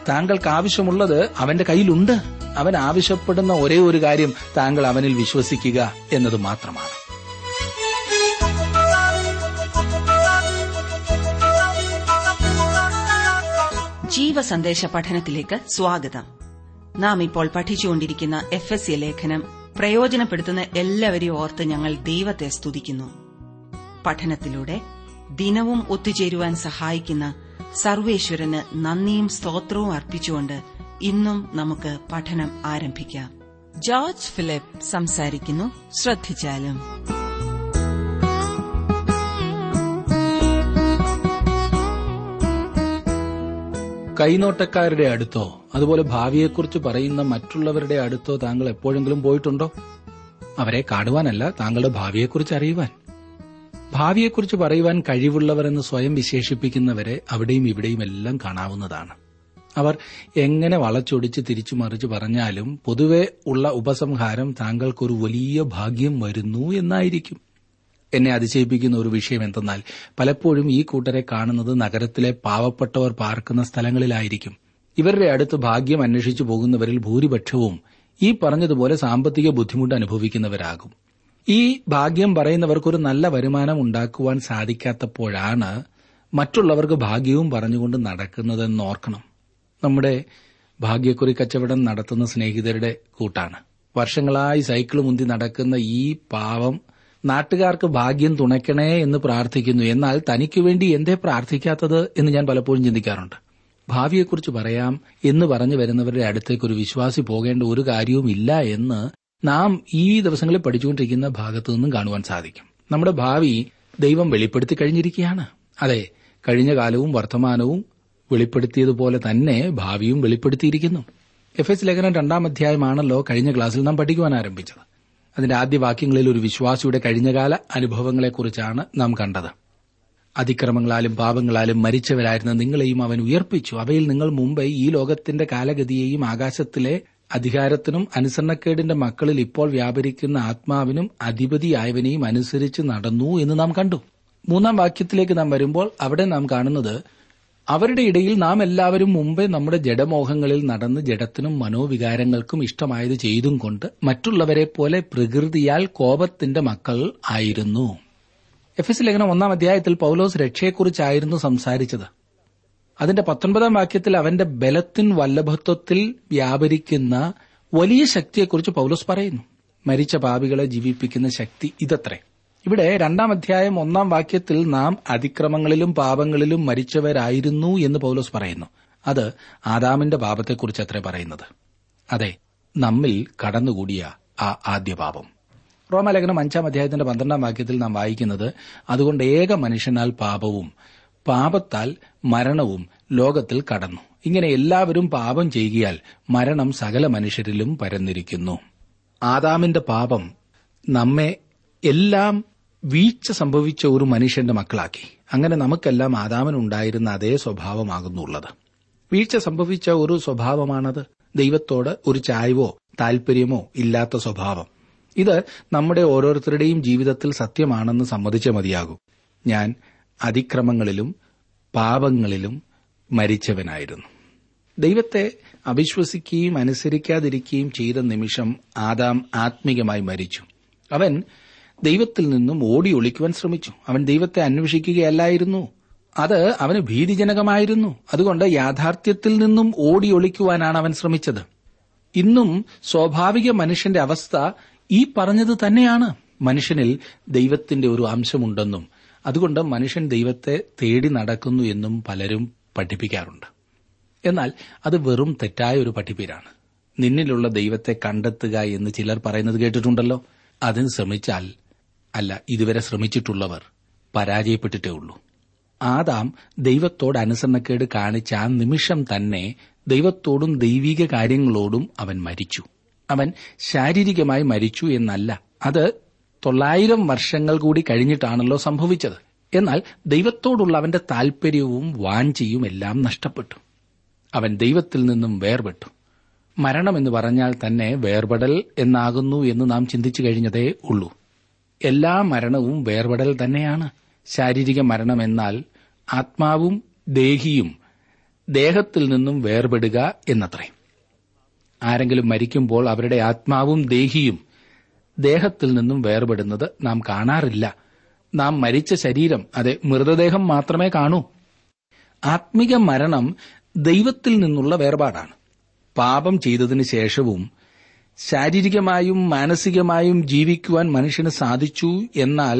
താങ്കൾക്ക് ആവശ്യമുള്ളത് അവന്റെ കയ്യിലുണ്ട് അവൻ ആവശ്യപ്പെടുന്ന ഒരേ ഒരു കാര്യം താങ്കൾ അവനിൽ വിശ്വസിക്കുക എന്നത് മാത്രമാണ് ജീവസന്ദേശ പഠനത്തിലേക്ക് സ്വാഗതം നാം ഇപ്പോൾ പഠിച്ചുകൊണ്ടിരിക്കുന്ന എഫ് എസ് സി ലേഖനം പ്രയോജനപ്പെടുത്തുന്ന എല്ലാവരെയും ഓർത്ത് ഞങ്ങൾ ദൈവത്തെ സ്തുതിക്കുന്നു പഠനത്തിലൂടെ ദിനവും ഒത്തുചേരുവാൻ സഹായിക്കുന്ന സർവേശ്വരന് നന്ദിയും സ്തോത്രവും അർപ്പിച്ചുകൊണ്ട് ഇന്നും നമുക്ക് പഠനം ആരംഭിക്കാം ജോർജ് ഫിലിപ്പ് സംസാരിക്കുന്നു ശ്രദ്ധിച്ചാലും കൈനോട്ടക്കാരുടെ അടുത്തോ അതുപോലെ ഭാവിയെക്കുറിച്ച് പറയുന്ന മറ്റുള്ളവരുടെ അടുത്തോ താങ്കൾ എപ്പോഴെങ്കിലും പോയിട്ടുണ്ടോ അവരെ കാണുവാനല്ല താങ്കളുടെ ഭാവിയെക്കുറിച്ച് അറിയുവാൻ ഭാവിയെക്കുറിച്ച് പറയുവാൻ കഴിവുള്ളവർ എന്ന് സ്വയം വിശേഷിപ്പിക്കുന്നവരെ അവിടെയും ഇവിടെയും എല്ലാം കാണാവുന്നതാണ് അവർ എങ്ങനെ വളച്ചൊടിച്ച് തിരിച്ചു മറിച്ച് പറഞ്ഞാലും പൊതുവെ ഉള്ള ഉപസംഹാരം താങ്കൾക്കൊരു വലിയ ഭാഗ്യം വരുന്നു എന്നായിരിക്കും എന്നെ അതിശയിപ്പിക്കുന്ന ഒരു വിഷയം എന്തെന്നാൽ പലപ്പോഴും ഈ കൂട്ടരെ കാണുന്നത് നഗരത്തിലെ പാവപ്പെട്ടവർ പാർക്കുന്ന സ്ഥലങ്ങളിലായിരിക്കും ഇവരുടെ അടുത്ത് ഭാഗ്യം അന്വേഷിച്ചു പോകുന്നവരിൽ ഭൂരിപക്ഷവും ഈ പറഞ്ഞതുപോലെ സാമ്പത്തിക ബുദ്ധിമുട്ട് അനുഭവിക്കുന്നവരാകും ഈ ഭാഗ്യം പറയുന്നവർക്കൊരു നല്ല വരുമാനം ഉണ്ടാക്കുവാൻ സാധിക്കാത്തപ്പോഴാണ് മറ്റുള്ളവർക്ക് ഭാഗ്യവും പറഞ്ഞുകൊണ്ട് നടക്കുന്നതെന്ന് ഓർക്കണം നമ്മുടെ ഭാഗ്യക്കുറി കച്ചവടം നടത്തുന്ന സ്നേഹിതരുടെ കൂട്ടാണ് വർഷങ്ങളായി സൈക്കിൾ മുന്തി നടക്കുന്ന ഈ പാവം നാട്ടുകാർക്ക് ഭാഗ്യം തുണയ്ക്കണേ എന്ന് പ്രാർത്ഥിക്കുന്നു എന്നാൽ തനിക്ക് വേണ്ടി എന്തേ പ്രാർത്ഥിക്കാത്തത് എന്ന് ഞാൻ പലപ്പോഴും ചിന്തിക്കാറുണ്ട് ഭാവിയെക്കുറിച്ച് പറയാം എന്ന് പറഞ്ഞു വരുന്നവരുടെ അടുത്തേക്ക് ഒരു വിശ്വാസി പോകേണ്ട ഒരു കാര്യവും ഇല്ല എന്ന് നാം ഈ ദിവസങ്ങളിൽ പഠിച്ചുകൊണ്ടിരിക്കുന്ന ഭാഗത്തു നിന്നും കാണുവാൻ സാധിക്കും നമ്മുടെ ഭാവി ദൈവം വെളിപ്പെടുത്തി കഴിഞ്ഞിരിക്കുകയാണ് അതെ കഴിഞ്ഞ കാലവും വർത്തമാനവും വെളിപ്പെടുത്തിയതുപോലെ തന്നെ ഭാവിയും വെളിപ്പെടുത്തിയിരിക്കുന്നു എഫ് എസ് ലേഖനം രണ്ടാം അധ്യായമാണല്ലോ കഴിഞ്ഞ ക്ലാസ്സിൽ നാം പഠിക്കുവാൻ ആരംഭിച്ചത് അതിന്റെ ആദ്യ വാക്യങ്ങളിൽ ഒരു വിശ്വാസിയുടെ കഴിഞ്ഞകാല അനുഭവങ്ങളെക്കുറിച്ചാണ് നാം കണ്ടത് അതിക്രമങ്ങളാലും പാപങ്ങളാലും മരിച്ചവരായിരുന്ന നിങ്ങളെയും അവൻ ഉയർപ്പിച്ചു അവയിൽ നിങ്ങൾ മുമ്പ് ഈ ലോകത്തിന്റെ കാലഗതിയെയും ആകാശത്തിലെ അധികാരത്തിനും അനുസരണക്കേടിന്റെ മക്കളിൽ ഇപ്പോൾ വ്യാപരിക്കുന്ന ആത്മാവിനും അധിപതിയായവനെയും അനുസരിച്ച് നടന്നു എന്ന് നാം കണ്ടു മൂന്നാം വാക്യത്തിലേക്ക് നാം വരുമ്പോൾ അവിടെ നാം കാണുന്നത് അവരുടെ ഇടയിൽ നാം എല്ലാവരും മുമ്പേ നമ്മുടെ ജഡമോഹങ്ങളിൽ നടന്ന് ജഡത്തിനും മനോവികാരങ്ങൾക്കും ഇഷ്ടമായത് ചെയ്തും കൊണ്ട് മറ്റുള്ളവരെ പോലെ പ്രകൃതിയാൽ കോപത്തിന്റെ മക്കൾ ആയിരുന്നു എഫ് എസ് ലേഖനം ഒന്നാം അധ്യായത്തിൽ പൌലോസ് രക്ഷയെക്കുറിച്ചായിരുന്നു സംസാരിച്ചത് അതിന്റെ പത്തൊൻപതാം വാക്യത്തിൽ അവന്റെ ബലത്തിൻ വല്ലഭത്വത്തിൽ വ്യാപരിക്കുന്ന വലിയ ശക്തിയെക്കുറിച്ച് പൌലോസ് പറയുന്നു മരിച്ച പാപികളെ ജീവിപ്പിക്കുന്ന ശക്തി ഇതത്രേ ഇവിടെ രണ്ടാം അധ്യായം ഒന്നാം വാക്യത്തിൽ നാം അതിക്രമങ്ങളിലും പാപങ്ങളിലും മരിച്ചവരായിരുന്നു എന്ന് പൌലോസ് പറയുന്നു അത് ആദാമിന്റെ പാപത്തെക്കുറിച്ച് അത്രേ പറയുന്നത് അതെ നമ്മിൽ കടന്നുകൂടിയ ആ ആദ്യ പാപം റോമലേഖനം അഞ്ചാം അധ്യായത്തിന്റെ പന്ത്രണ്ടാം വാക്യത്തിൽ നാം വായിക്കുന്നത് അതുകൊണ്ട് ഏക മനുഷ്യനാൽ പാപവും പാപത്താൽ മരണവും ലോകത്തിൽ കടന്നു ഇങ്ങനെ എല്ലാവരും പാപം ചെയ്യുകയാൽ മരണം സകല മനുഷ്യരിലും പരന്നിരിക്കുന്നു ആദാമിന്റെ പാപം നമ്മെ എല്ലാം വീഴ്ച സംഭവിച്ച ഒരു മനുഷ്യന്റെ മക്കളാക്കി അങ്ങനെ നമുക്കെല്ലാം ആദാമനുണ്ടായിരുന്ന അതേ സ്വഭാവമാകുന്നുള്ളത് വീഴ്ച സംഭവിച്ച ഒരു സ്വഭാവമാണത് ദൈവത്തോട് ഒരു ചായ്വോ താൽപര്യമോ ഇല്ലാത്ത സ്വഭാവം ഇത് നമ്മുടെ ഓരോരുത്തരുടെയും ജീവിതത്തിൽ സത്യമാണെന്ന് സമ്മതിച്ചേ മതിയാകൂ ഞാൻ അതിക്രമങ്ങളിലും പാപങ്ങളിലും മരിച്ചവനായിരുന്നു ദൈവത്തെ അവിശ്വസിക്കുകയും അനുസരിക്കാതിരിക്കുകയും ചെയ്ത നിമിഷം ആദാം ആത്മീകമായി മരിച്ചു അവൻ ദൈവത്തിൽ നിന്നും ഓടി ഒളിക്കുവാൻ ശ്രമിച്ചു അവൻ ദൈവത്തെ അന്വേഷിക്കുകയല്ലായിരുന്നു അത് അവന് ഭീതിജനകമായിരുന്നു അതുകൊണ്ട് യാഥാർത്ഥ്യത്തിൽ നിന്നും ഓടി ഒളിക്കുവാനാണ് അവൻ ശ്രമിച്ചത് ഇന്നും സ്വാഭാവിക മനുഷ്യന്റെ അവസ്ഥ ഈ പറഞ്ഞത് തന്നെയാണ് മനുഷ്യനിൽ ദൈവത്തിന്റെ ഒരു അംശമുണ്ടെന്നും അതുകൊണ്ട് മനുഷ്യൻ ദൈവത്തെ തേടി നടക്കുന്നു എന്നും പലരും പഠിപ്പിക്കാറുണ്ട് എന്നാൽ അത് വെറും തെറ്റായ ഒരു പഠിപ്പീരാണ് നിന്നിലുള്ള ദൈവത്തെ കണ്ടെത്തുക എന്ന് ചിലർ പറയുന്നത് കേട്ടിട്ടുണ്ടല്ലോ അതിന് ശ്രമിച്ചാൽ അല്ല ഇതുവരെ ശ്രമിച്ചിട്ടുള്ളവർ പരാജയപ്പെട്ടിട്ടേ ഉള്ളൂ ആദാം ദൈവത്തോട് അനുസരണക്കേട് കാണിച്ച ആ നിമിഷം തന്നെ ദൈവത്തോടും ദൈവിക കാര്യങ്ങളോടും അവൻ മരിച്ചു അവൻ ശാരീരികമായി മരിച്ചു എന്നല്ല അത് തൊള്ളായിരം വർഷങ്ങൾ കൂടി കഴിഞ്ഞിട്ടാണല്ലോ സംഭവിച്ചത് എന്നാൽ ദൈവത്തോടുള്ള അവന്റെ താൽപര്യവും വാഞ്ചയും എല്ലാം നഷ്ടപ്പെട്ടു അവൻ ദൈവത്തിൽ നിന്നും വേർപെട്ടു മരണം എന്ന് പറഞ്ഞാൽ തന്നെ വേർപെടൽ എന്നാകുന്നു എന്ന് നാം ചിന്തിച്ചു കഴിഞ്ഞതേ ഉള്ളൂ എല്ലാ മരണവും വേർപെടൽ തന്നെയാണ് ശാരീരിക മരണം എന്നാൽ ആത്മാവും ദേഹിയും ദേഹത്തിൽ നിന്നും വേർപെടുക എന്നത്രേ ആരെങ്കിലും മരിക്കുമ്പോൾ അവരുടെ ആത്മാവും ദേഹിയും ദേഹത്തിൽ നിന്നും വേർപെടുന്നത് നാം കാണാറില്ല നാം മരിച്ച ശരീരം അതെ മൃതദേഹം മാത്രമേ കാണൂ ആത്മിക മരണം ദൈവത്തിൽ നിന്നുള്ള വേർപാടാണ് പാപം ചെയ്തതിനു ശേഷവും ശാരീരികമായും മാനസികമായും ജീവിക്കുവാൻ മനുഷ്യന് സാധിച്ചു എന്നാൽ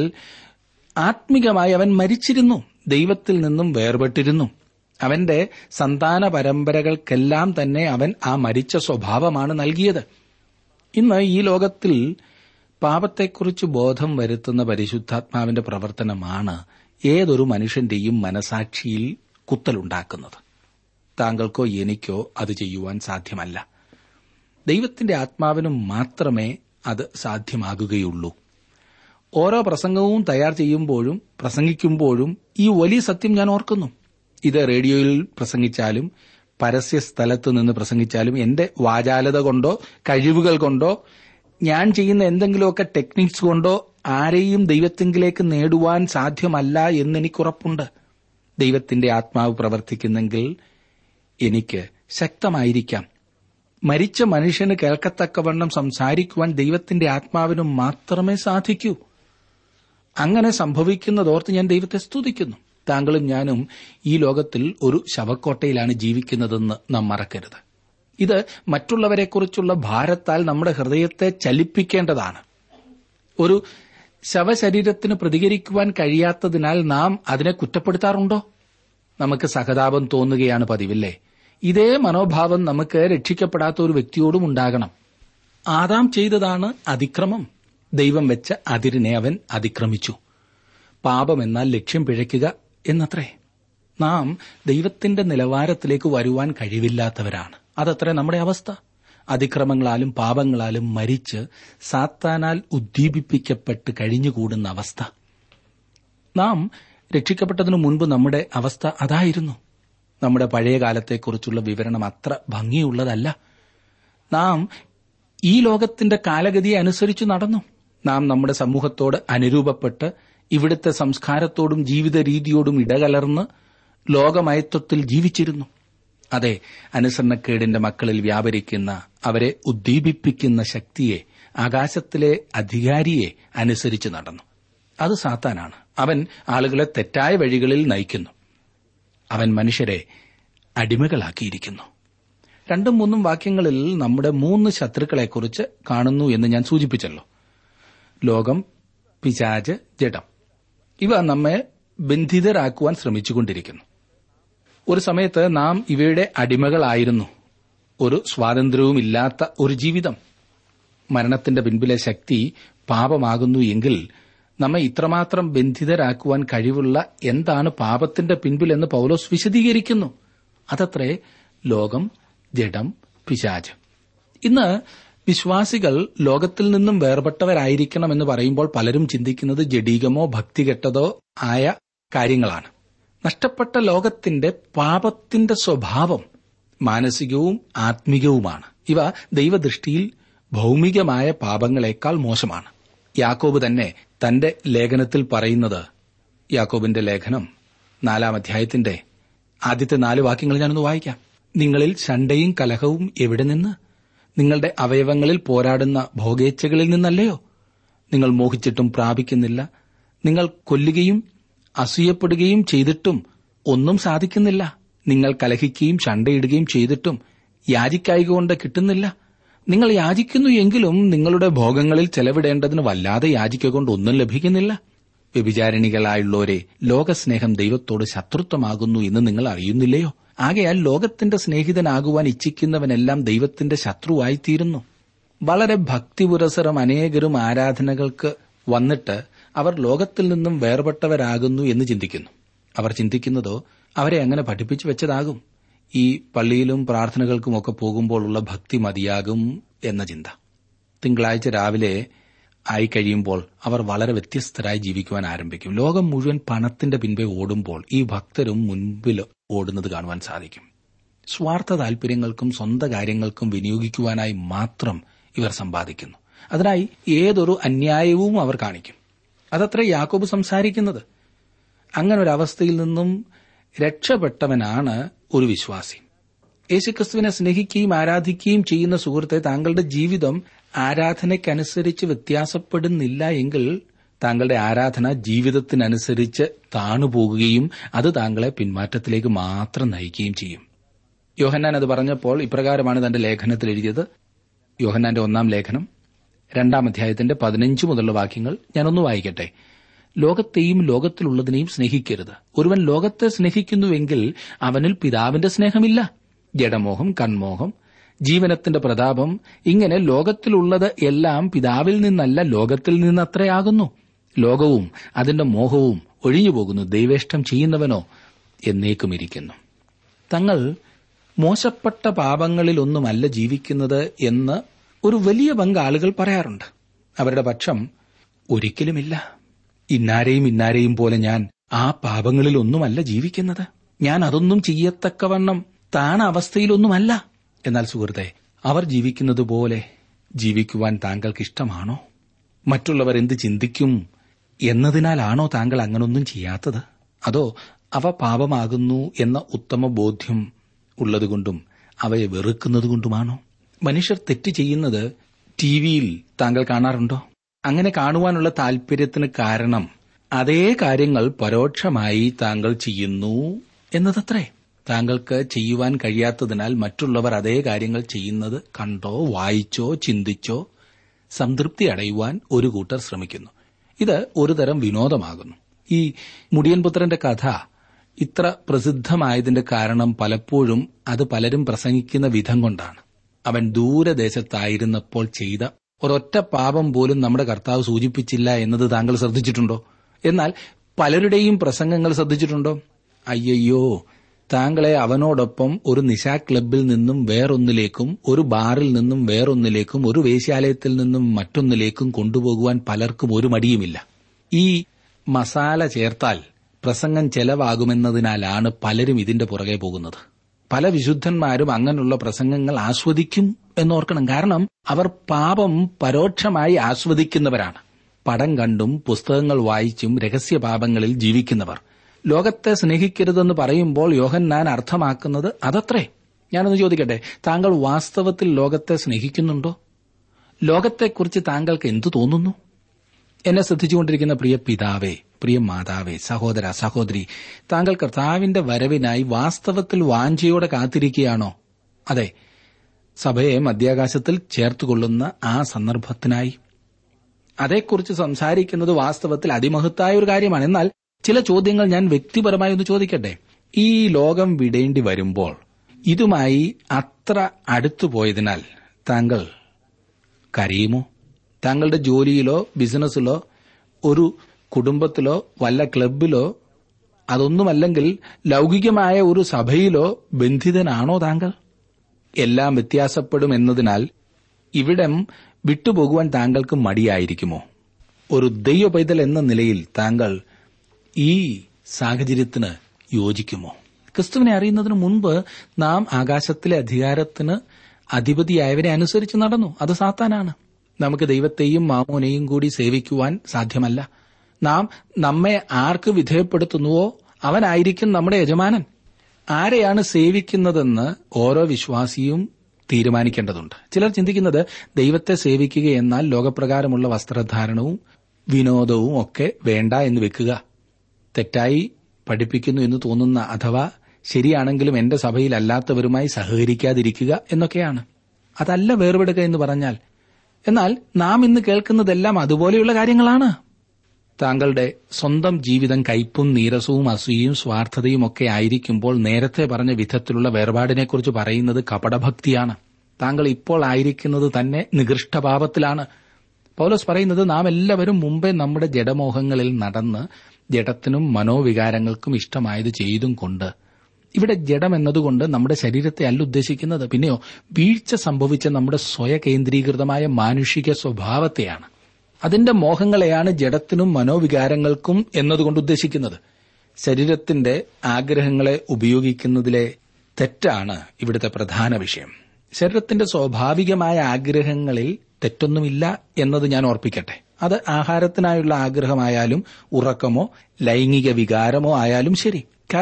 ആത്മികമായി അവൻ മരിച്ചിരുന്നു ദൈവത്തിൽ നിന്നും വേർപെട്ടിരുന്നു അവന്റെ സന്താന പരമ്പരകൾക്കെല്ലാം തന്നെ അവൻ ആ മരിച്ച സ്വഭാവമാണ് നൽകിയത് ഇന്ന് ഈ ലോകത്തിൽ പാപത്തെക്കുറിച്ച് ബോധം വരുത്തുന്ന പരിശുദ്ധാത്മാവിന്റെ പ്രവർത്തനമാണ് ഏതൊരു മനുഷ്യന്റെയും മനസാക്ഷിയിൽ കുത്തലുണ്ടാക്കുന്നത് താങ്കൾക്കോ എനിക്കോ അത് ചെയ്യുവാൻ സാധ്യമല്ല ദൈവത്തിന്റെ ആത്മാവിനും മാത്രമേ അത് സാധ്യമാകുകയുള്ളൂ ഓരോ പ്രസംഗവും തയ്യാർ ചെയ്യുമ്പോഴും പ്രസംഗിക്കുമ്പോഴും ഈ വലിയ സത്യം ഞാൻ ഓർക്കുന്നു ഇത് റേഡിയോയിൽ പ്രസംഗിച്ചാലും പരസ്യ സ്ഥലത്ത് നിന്ന് പ്രസംഗിച്ചാലും എന്റെ വാചാലത കൊണ്ടോ കഴിവുകൾ കൊണ്ടോ ഞാൻ ചെയ്യുന്ന എന്തെങ്കിലുമൊക്കെ ടെക്നിക്സ് കൊണ്ടോ ആരെയും ദൈവത്തെങ്കിലേക്ക് നേടുവാൻ സാധ്യമല്ല എന്നെനിക്കുറപ്പുണ്ട് ദൈവത്തിന്റെ ആത്മാവ് പ്രവർത്തിക്കുന്നെങ്കിൽ എനിക്ക് ശക്തമായിരിക്കാം മരിച്ച മനുഷ്യന് കേൾക്കത്തക്കവണ്ണം സംസാരിക്കുവാൻ ദൈവത്തിന്റെ ആത്മാവിനും മാത്രമേ സാധിക്കൂ അങ്ങനെ സംഭവിക്കുന്നതോർത്ത് ഞാൻ ദൈവത്തെ സ്തുതിക്കുന്നു താങ്കളും ഞാനും ഈ ലോകത്തിൽ ഒരു ശവക്കോട്ടയിലാണ് ജീവിക്കുന്നതെന്ന് നാം മറക്കരുത് ഇത് മറ്റുള്ളവരെക്കുറിച്ചുള്ള ഭാരത്താൽ നമ്മുടെ ഹൃദയത്തെ ചലിപ്പിക്കേണ്ടതാണ് ഒരു ശവശരീരത്തിന് പ്രതികരിക്കുവാൻ കഴിയാത്തതിനാൽ നാം അതിനെ കുറ്റപ്പെടുത്താറുണ്ടോ നമുക്ക് സഹതാപം തോന്നുകയാണ് പതിവില്ലേ ഇതേ മനോഭാവം നമുക്ക് രക്ഷിക്കപ്പെടാത്ത ഒരു വ്യക്തിയോടും ഉണ്ടാകണം ആദാം ചെയ്തതാണ് അതിക്രമം ദൈവം വെച്ച അതിരിനെ അവൻ അതിക്രമിച്ചു പാപം എന്നാൽ ലക്ഷ്യം പിഴയ്ക്കുക എന്നത്രേ നാം ദൈവത്തിന്റെ നിലവാരത്തിലേക്ക് വരുവാൻ കഴിവില്ലാത്തവരാണ് അതത്രേ നമ്മുടെ അവസ്ഥ അതിക്രമങ്ങളാലും പാപങ്ങളാലും മരിച്ച് സാത്താനാൽ ഉദ്ദീപിപ്പിക്കപ്പെട്ട് കഴിഞ്ഞുകൂടുന്ന അവസ്ഥ നാം രക്ഷിക്കപ്പെട്ടതിനു മുൻപ് നമ്മുടെ അവസ്ഥ അതായിരുന്നു നമ്മുടെ പഴയ കാലത്തെക്കുറിച്ചുള്ള വിവരണം അത്ര ഭംഗിയുള്ളതല്ല നാം ഈ ലോകത്തിന്റെ കാലഗതിയെ അനുസരിച്ചു നടന്നു നാം നമ്മുടെ സമൂഹത്തോട് അനുരൂപപ്പെട്ട് ഇവിടുത്തെ സംസ്കാരത്തോടും ജീവിത രീതിയോടും ഇടകലർന്ന് ലോകമയത്വത്തിൽ ജീവിച്ചിരുന്നു അതെ അനുസരണക്കേടിന്റെ മക്കളിൽ വ്യാപരിക്കുന്ന അവരെ ഉദ്ദീപിപ്പിക്കുന്ന ശക്തിയെ ആകാശത്തിലെ അധികാരിയെ അനുസരിച്ച് നടന്നു അത് സാത്താനാണ് അവൻ ആളുകളെ തെറ്റായ വഴികളിൽ നയിക്കുന്നു അവൻ മനുഷ്യരെ അടിമകളാക്കിയിരിക്കുന്നു രണ്ടും മൂന്നും വാക്യങ്ങളിൽ നമ്മുടെ മൂന്ന് ശത്രുക്കളെക്കുറിച്ച് കാണുന്നു എന്ന് ഞാൻ സൂചിപ്പിച്ചല്ലോ ലോകം പിശാജ് ജഡം ഇവ നമ്മെ ബന്ധിതരാക്കുവാൻ ശ്രമിച്ചുകൊണ്ടിരിക്കുന്നു ഒരു സമയത്ത് നാം ഇവയുടെ അടിമകളായിരുന്നു ഒരു സ്വാതന്ത്ര്യവുമില്ലാത്ത ഒരു ജീവിതം മരണത്തിന്റെ പിൻപിലെ ശക്തി പാപമാകുന്നു എങ്കിൽ നമ്മെ ഇത്രമാത്രം ബന്ധിതരാക്കുവാൻ കഴിവുള്ള എന്താണ് പാപത്തിന്റെ പിൻപിലെന്ന് പൗലോസ് വിശദീകരിക്കുന്നു അതത്രേ ലോകം ജഡം പിശാജ് ഇന്ന് വിശ്വാസികൾ ലോകത്തിൽ നിന്നും വേർപെട്ടവരായിരിക്കണമെന്ന് പറയുമ്പോൾ പലരും ചിന്തിക്കുന്നത് ജഡീകമോ ഭക്തികെട്ടതോ ആയ കാര്യങ്ങളാണ് നഷ്ടപ്പെട്ട ലോകത്തിന്റെ പാപത്തിന്റെ സ്വഭാവം മാനസികവും ആത്മികവുമാണ് ഇവ ദൈവദൃഷ്ടിയിൽ ഭൗമികമായ പാപങ്ങളെക്കാൾ മോശമാണ് യാക്കോബ് തന്നെ തന്റെ ലേഖനത്തിൽ പറയുന്നത് യാക്കോബിന്റെ ലേഖനം നാലാം അധ്യായത്തിന്റെ ആദ്യത്തെ നാല് വാക്യങ്ങൾ ഞാനൊന്ന് വായിക്കാം നിങ്ങളിൽ ശണ്ടയും കലഹവും എവിടെ നിന്ന് നിങ്ങളുടെ അവയവങ്ങളിൽ പോരാടുന്ന ഭോഗേച്ഛകളിൽ നിന്നല്ലയോ നിങ്ങൾ മോഹിച്ചിട്ടും പ്രാപിക്കുന്നില്ല നിങ്ങൾ കൊല്ലുകയും അസൂയപ്പെടുകയും ചെയ്തിട്ടും ഒന്നും സാധിക്കുന്നില്ല നിങ്ങൾ കലഹിക്കുകയും ശണ്ടയിടുകയും ചെയ്തിട്ടും യാചിക്കായിക കൊണ്ട് കിട്ടുന്നില്ല നിങ്ങൾ യാചിക്കുന്നു എങ്കിലും നിങ്ങളുടെ ഭോഗങ്ങളിൽ ചെലവിടേണ്ടതിന് വല്ലാതെ യാചിക്കുക കൊണ്ട് ഒന്നും ലഭിക്കുന്നില്ല വ്യഭിചാരിണികളായുള്ളവരെ ലോകസ്നേഹം ദൈവത്തോട് ശത്രുത്വമാകുന്നു എന്ന് നിങ്ങൾ അറിയുന്നില്ലയോ ആകയാൽ ലോകത്തിന്റെ സ്നേഹിതനാകുവാൻ ഇച്ഛിക്കുന്നവനെല്ലാം ദൈവത്തിന്റെ ശത്രുവായിത്തീരുന്നു വളരെ ഭക്തിപുരസരം അനേകരും ആരാധനകൾക്ക് വന്നിട്ട് അവർ ലോകത്തിൽ നിന്നും വേർപെട്ടവരാകുന്നു എന്ന് ചിന്തിക്കുന്നു അവർ ചിന്തിക്കുന്നതോ അവരെ അങ്ങനെ പഠിപ്പിച്ചു വെച്ചതാകും ഈ പള്ളിയിലും പ്രാർത്ഥനകൾക്കുമൊക്കെ പോകുമ്പോഴുള്ള ഭക്തി മതിയാകും എന്ന ചിന്ത തിങ്കളാഴ്ച രാവിലെ ആയി കഴിയുമ്പോൾ അവർ വളരെ വ്യത്യസ്തരായി ജീവിക്കുവാൻ ആരംഭിക്കും ലോകം മുഴുവൻ പണത്തിന്റെ പിൻപേ ഓടുമ്പോൾ ഈ ഭക്തരും മുൻപിൽ ഓടുന്നത് കാണുവാൻ സാധിക്കും സ്വാർത്ഥ താൽപര്യങ്ങൾക്കും സ്വന്തം കാര്യങ്ങൾക്കും വിനിയോഗിക്കുവാനായി മാത്രം ഇവർ സമ്പാദിക്കുന്നു അതിനായി ഏതൊരു അന്യായവും അവർ കാണിക്കും അതത്ര യാക്കോബ് സംസാരിക്കുന്നത് അങ്ങനെ ഒരു അവസ്ഥയിൽ നിന്നും രക്ഷപ്പെട്ടവനാണ് ഒരു വിശ്വാസി യേശുക്രിസ്തുവിനെ സ്നേഹിക്കുകയും ആരാധിക്കുകയും ചെയ്യുന്ന സുഹൃത്തെ താങ്കളുടെ ജീവിതം ആരാധനയ്ക്കനുസരിച്ച് വ്യത്യാസപ്പെടുന്നില്ല എങ്കിൽ താങ്കളുടെ ആരാധന ജീവിതത്തിനനുസരിച്ച് താണുപോകുകയും അത് താങ്കളെ പിന്മാറ്റത്തിലേക്ക് മാത്രം നയിക്കുകയും ചെയ്യും യോഹന്നാൻ അത് പറഞ്ഞപ്പോൾ ഇപ്രകാരമാണ് തന്റെ ലേഖനത്തിൽ എഴുതിയത് യോഹന്നാന്റെ ഒന്നാം ലേഖനം രണ്ടാം അധ്യായത്തിന്റെ പതിനഞ്ച് മുതലുള്ള വാക്യങ്ങൾ ഞാനൊന്ന് വായിക്കട്ടെ ലോകത്തെയും ലോകത്തിലുള്ളതിനെയും സ്നേഹിക്കരുത് ഒരുവൻ ലോകത്തെ സ്നേഹിക്കുന്നുവെങ്കിൽ അവനിൽ പിതാവിന്റെ സ്നേഹമില്ല ജഡമോഹം കൺമോഹം ജീവനത്തിന്റെ പ്രതാപം ഇങ്ങനെ ലോകത്തിലുള്ളത് എല്ലാം പിതാവിൽ നിന്നല്ല ലോകത്തിൽ നിന്നത്രയാകുന്നു ലോകവും അതിന്റെ മോഹവും ഒഴിഞ്ഞുപോകുന്നു ദൈവേഷ്ടം ചെയ്യുന്നവനോ എന്നേക്കും ഇരിക്കുന്നു തങ്ങൾ മോശപ്പെട്ട പാപങ്ങളിലൊന്നുമല്ല ജീവിക്കുന്നത് എന്ന് ഒരു വലിയ പങ്ക് ആളുകൾ പറയാറുണ്ട് അവരുടെ പക്ഷം ഒരിക്കലുമില്ല ഇന്നാരെയും ഇന്നാരെയും പോലെ ഞാൻ ആ പാപങ്ങളിലൊന്നുമല്ല ജീവിക്കുന്നത് ഞാൻ അതൊന്നും ചെയ്യത്തക്കവണ്ണം താണ അവസ്ഥയിലൊന്നുമല്ല എന്നാൽ സുഹൃത്തെ അവർ ജീവിക്കുന്നത് പോലെ ജീവിക്കുവാൻ താങ്കൾക്ക് ഇഷ്ടമാണോ മറ്റുള്ളവർ എന്ത് ചിന്തിക്കും എന്നതിനാലാണോ താങ്കൾ അങ്ങനൊന്നും ചെയ്യാത്തത് അതോ അവ പാപമാകുന്നു എന്ന ഉത്തമ ബോധ്യം ഉള്ളതുകൊണ്ടും അവയെ വെറുക്കുന്നതുകൊണ്ടുമാണോ മനുഷ്യർ തെറ്റ് ചെയ്യുന്നത് ടിവിയിൽ താങ്കൾ കാണാറുണ്ടോ അങ്ങനെ കാണുവാനുള്ള താൽപര്യത്തിന് കാരണം അതേ കാര്യങ്ങൾ പരോക്ഷമായി താങ്കൾ ചെയ്യുന്നു എന്നതത്രേ താങ്കൾക്ക് ചെയ്യുവാൻ കഴിയാത്തതിനാൽ മറ്റുള്ളവർ അതേ കാര്യങ്ങൾ ചെയ്യുന്നത് കണ്ടോ വായിച്ചോ ചിന്തിച്ചോ സംതൃപ്തി അടയുവാൻ ഒരു കൂട്ടർ ശ്രമിക്കുന്നു ഇത് ഒരുതരം വിനോദമാകുന്നു ഈ മുടിയൻപുത്രന്റെ കഥ ഇത്ര പ്രസിദ്ധമായതിന്റെ കാരണം പലപ്പോഴും അത് പലരും പ്രസംഗിക്കുന്ന വിധം കൊണ്ടാണ് അവൻ ദൂരദേശത്തായിരുന്നപ്പോൾ ചെയ്ത ഒരൊറ്റ പാപം പോലും നമ്മുടെ കർത്താവ് സൂചിപ്പിച്ചില്ല എന്നത് താങ്കൾ ശ്രദ്ധിച്ചിട്ടുണ്ടോ എന്നാൽ പലരുടെയും പ്രസംഗങ്ങൾ ശ്രദ്ധിച്ചിട്ടുണ്ടോ അയ്യയ്യോ താങ്കളെ അവനോടൊപ്പം ഒരു നിശാ ക്ലബിൽ നിന്നും വേറൊന്നിലേക്കും ഒരു ബാറിൽ നിന്നും വേറൊന്നിലേക്കും ഒരു വേശ്യാലയത്തിൽ നിന്നും മറ്റൊന്നിലേക്കും കൊണ്ടുപോകുവാൻ പലർക്കും ഒരു മടിയുമില്ല ഈ മസാല ചേർത്താൽ പ്രസംഗം ചെലവാകുമെന്നതിനാലാണ് പലരും ഇതിന്റെ പുറകെ പോകുന്നത് പല വിശുദ്ധന്മാരും അങ്ങനെയുള്ള പ്രസംഗങ്ങൾ ആസ്വദിക്കും എന്നോർക്കണം കാരണം അവർ പാപം പരോക്ഷമായി ആസ്വദിക്കുന്നവരാണ് പടം കണ്ടും പുസ്തകങ്ങൾ വായിച്ചും രഹസ്യ പാപങ്ങളിൽ ജീവിക്കുന്നവർ ലോകത്തെ സ്നേഹിക്കരുതെന്ന് പറയുമ്പോൾ യോഹന്നാൻ അർത്ഥമാക്കുന്നത് അതത്രേ ഞാനൊന്ന് ചോദിക്കട്ടെ താങ്കൾ വാസ്തവത്തിൽ ലോകത്തെ സ്നേഹിക്കുന്നുണ്ടോ ലോകത്തെക്കുറിച്ച് താങ്കൾക്ക് എന്തു തോന്നുന്നു എന്നെ ശ്രദ്ധിച്ചുകൊണ്ടിരിക്കുന്ന പ്രിയ പിതാവേ പ്രിയ മാതാവേ സഹോദര സഹോദരി താങ്കൾ കർത്താവിന്റെ വരവിനായി വാസ്തവത്തിൽ വാഞ്ചയോടെ കാത്തിരിക്കുകയാണോ അതെ സഭയെ മധ്യാകാശത്തിൽ ചേർത്തുകൊള്ളുന്ന ആ സന്ദർഭത്തിനായി അതേക്കുറിച്ച് സംസാരിക്കുന്നത് വാസ്തവത്തിൽ അതിമഹത്തായ ഒരു കാര്യമാണ് എന്നാൽ ചില ചോദ്യങ്ങൾ ഞാൻ വ്യക്തിപരമായി ഒന്ന് ചോദിക്കട്ടെ ഈ ലോകം വിടേണ്ടി വരുമ്പോൾ ഇതുമായി അത്ര അടുത്തു പോയതിനാൽ താങ്കൾ കരയുമോ താങ്കളുടെ ജോലിയിലോ ബിസിനസ്സിലോ ഒരു കുടുംബത്തിലോ വല്ല ക്ലബിലോ അതൊന്നുമല്ലെങ്കിൽ ലൗകികമായ ഒരു സഭയിലോ ബന്ധിതനാണോ താങ്കൾ എല്ലാം വ്യത്യാസപ്പെടും എന്നതിനാൽ ഇവിടം വിട്ടുപോകുവാൻ താങ്കൾക്ക് മടിയായിരിക്കുമോ ഒരു ദൈവ പൈതൽ എന്ന നിലയിൽ താങ്കൾ ഈ സാഹചര്യത്തിന് യോജിക്കുമോ ക്രിസ്തുവിനെ അറിയുന്നതിന് മുൻപ് നാം ആകാശത്തിലെ അധികാരത്തിന് അധിപതിയായവരെ അനുസരിച്ച് നടന്നു അത് സാത്താനാണ് നമുക്ക് ദൈവത്തെയും മാമോനെയും കൂടി സേവിക്കുവാൻ സാധ്യമല്ല നാം നമ്മെ ആർക്ക് വിധേയപ്പെടുത്തുന്നുവോ അവനായിരിക്കും നമ്മുടെ യജമാനൻ ആരെയാണ് സേവിക്കുന്നതെന്ന് ഓരോ വിശ്വാസിയും തീരുമാനിക്കേണ്ടതുണ്ട് ചിലർ ചിന്തിക്കുന്നത് ദൈവത്തെ സേവിക്കുക എന്നാൽ ലോകപ്രകാരമുള്ള വസ്ത്രധാരണവും വിനോദവും ഒക്കെ വേണ്ട എന്ന് വെക്കുക തെറ്റായി പഠിപ്പിക്കുന്നു എന്ന് തോന്നുന്ന അഥവാ ശരിയാണെങ്കിലും എന്റെ സഭയിൽ അല്ലാത്തവരുമായി സഹകരിക്കാതിരിക്കുക എന്നൊക്കെയാണ് അതല്ല വേർപെടുക എന്ന് പറഞ്ഞാൽ എന്നാൽ നാം ഇന്ന് കേൾക്കുന്നതെല്ലാം അതുപോലെയുള്ള കാര്യങ്ങളാണ് താങ്കളുടെ സ്വന്തം ജീവിതം കയ്പും നീരസവും അസൂയയും സ്വാർത്ഥതയും ഒക്കെ ആയിരിക്കുമ്പോൾ നേരത്തെ പറഞ്ഞ വിധത്തിലുള്ള വേർപാടിനെക്കുറിച്ച് പറയുന്നത് കപടഭക്തിയാണ് താങ്കൾ ഇപ്പോൾ ആയിരിക്കുന്നത് തന്നെ നികൃഷ്ടഭാവത്തിലാണ് പൗലോസ് പറയുന്നത് നാം എല്ലാവരും മുമ്പേ നമ്മുടെ ജഡമോഹങ്ങളിൽ നടന്ന് ജഡത്തിനും മനോവികാരങ്ങൾക്കും ഇഷ്ടമായത് ചെയ്തും കൊണ്ട് ഇവിടെ ജഡം എന്നതുകൊണ്ട് നമ്മുടെ ശരീരത്തെ അല്ല ഉദ്ദേശിക്കുന്നത് പിന്നെയോ വീഴ്ച സംഭവിച്ച നമ്മുടെ സ്വയകേന്ദ്രീകൃതമായ മാനുഷിക സ്വഭാവത്തെയാണ് അതിന്റെ മോഹങ്ങളെയാണ് ജഡത്തിനും മനോവികാരങ്ങൾക്കും എന്നതുകൊണ്ട് ഉദ്ദേശിക്കുന്നത് ശരീരത്തിന്റെ ആഗ്രഹങ്ങളെ ഉപയോഗിക്കുന്നതിലെ തെറ്റാണ് ഇവിടുത്തെ പ്രധാന വിഷയം ശരീരത്തിന്റെ സ്വാഭാവികമായ ആഗ്രഹങ്ങളിൽ തെറ്റൊന്നുമില്ല എന്നത് ഞാൻ ഓർപ്പിക്കട്ടെ അത് ആഹാരത്തിനായുള്ള ആഗ്രഹമായാലും ഉറക്കമോ ലൈംഗിക വികാരമോ ആയാലും ശരി കാരണം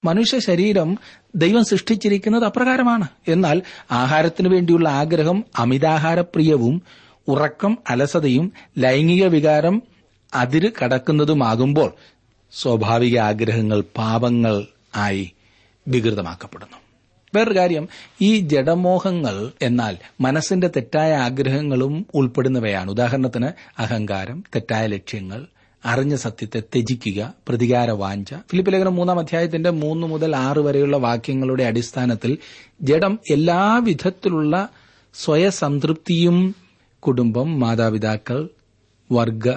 മനുഷ്യ ശരീരം ദൈവം സൃഷ്ടിച്ചിരിക്കുന്നത് അപ്രകാരമാണ് എന്നാൽ ആഹാരത്തിനു വേണ്ടിയുള്ള ആഗ്രഹം അമിതാഹാരപ്രിയവും ഉറക്കം അലസതയും ലൈംഗിക വികാരം അതിര് കടക്കുന്നതുമാകുമ്പോൾ സ്വാഭാവിക ആഗ്രഹങ്ങൾ പാപങ്ങൾ ആയി വികൃതമാക്കപ്പെടുന്നു വേറൊരു കാര്യം ഈ ജഡമോഹങ്ങൾ എന്നാൽ മനസ്സിന്റെ തെറ്റായ ആഗ്രഹങ്ങളും ഉൾപ്പെടുന്നവയാണ് ഉദാഹരണത്തിന് അഹങ്കാരം തെറ്റായ ലക്ഷ്യങ്ങൾ അറിഞ്ഞ സത്യത്തെ ത്യജിക്കുക പ്രതികാര വാഞ്ച ഫിലിപ്പ് ലേഖനം മൂന്നാം അധ്യായത്തിന്റെ മൂന്ന് മുതൽ ആറ് വരെയുള്ള വാക്യങ്ങളുടെ അടിസ്ഥാനത്തിൽ ജഡം എല്ലാവിധത്തിലുള്ള സ്വയസംതൃപ്തിയും കുടുംബം മാതാപിതാക്കൾ വർഗ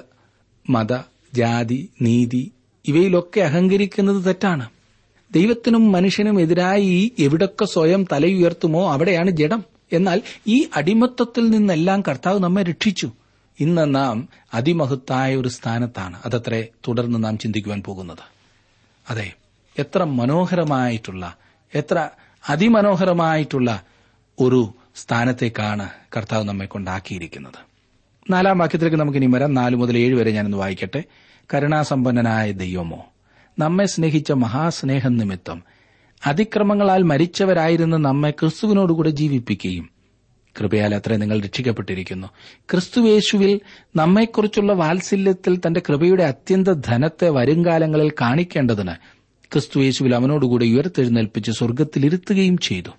മത ജാതി നീതി ഇവയിലൊക്കെ അഹങ്കരിക്കുന്നത് തെറ്റാണ് ദൈവത്തിനും മനുഷ്യനും എതിരായി എവിടൊക്കെ സ്വയം തലയുയർത്തുമോ അവിടെയാണ് ജഡം എന്നാൽ ഈ അടിമത്തത്തിൽ നിന്നെല്ലാം കർത്താവ് നമ്മെ രക്ഷിച്ചു ഇന്ന് നാം അതിമഹത്തായ ഒരു സ്ഥാനത്താണ് അതത്രേ തുടർന്ന് നാം ചിന്തിക്കുവാൻ പോകുന്നത് അതെ എത്ര മനോഹരമായിട്ടുള്ള എത്ര അതിമനോഹരമായിട്ടുള്ള ഒരു സ്ഥാനത്തേക്കാണ് കർത്താവ് നമ്മെ കൊണ്ടാക്കിയിരിക്കുന്നത് നാലാം വാക്യത്തിലേക്ക് നമുക്ക് ഇനി വരാം നാല് മുതൽ ഏഴ് വരെ ഞാനൊന്ന് വായിക്കട്ടെ കരുണാസമ്പന്നനായ ദൈവമോ നമ്മെ സ്നേഹിച്ച മഹാസ്നേഹം നിമിത്തം അതിക്രമങ്ങളാൽ മരിച്ചവരായിരുന്ന നമ്മെ ക്രിസ്തുവിനോടുകൂടെ ജീവിപ്പിക്കുകയും കൃപയാൽ അത്ര നിങ്ങൾ രക്ഷിക്കപ്പെട്ടിരിക്കുന്നു ക്രിസ്തുവേശുവിൽ നമ്മെക്കുറിച്ചുള്ള വാത്സല്യത്തിൽ തന്റെ കൃപയുടെ അത്യന്ത ധനത്തെ വരുംകാലങ്ങളിൽ കാണിക്കേണ്ടതിന് ക്രിസ്തുവേശുവിൽ അവനോടുകൂടെ ഉയർത്തെഴുന്നേൽപ്പിച്ച് സ്വർഗത്തിലിരുത്തുകയും ചെയ്തു